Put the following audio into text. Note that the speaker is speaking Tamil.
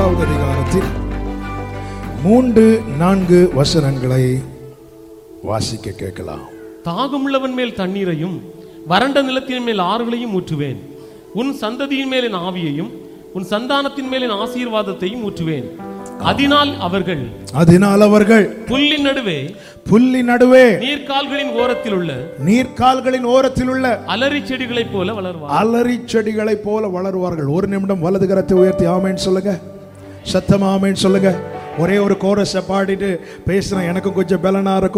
மூன்றாவது அதிகாரத்தில் மூன்று நான்கு வசனங்களை வாசிக்க கேட்கலாம் தாகமுள்ளவன் மேல் தண்ணீரையும் வறண்ட நிலத்தின் மேல் ஆறுகளையும் ஊற்றுவேன் உன் சந்ததியின் மேல் என் ஆவியையும் உன் சந்தானத்தின் மேல் என் ஆசீர்வாதத்தையும் ஊற்றுவேன் அதனால் அவர்கள் அதனால் அவர்கள் புல்லின் நடுவே புல்லி நடுவே நீர்க்கால்களின் ஓரத்தில் உள்ள நீர்க்கால்களின் ஓரத்தில் உள்ள அலரி செடிகளைப் போல வளர்வார் அலறி செடிகளைப் போல வளருவார்கள் ஒரு நிமிடம் வலது கரத்தை உயர்த்தி ஆமேன்னு சொல்லுங்க சத்தமா ஆமேன்னு சொல்லுங்க ஒரே ஒரு கோரஸை பாடிட்டு பேசுறேன் எனக்கு கொஞ்சம் பலனா இருக்கும்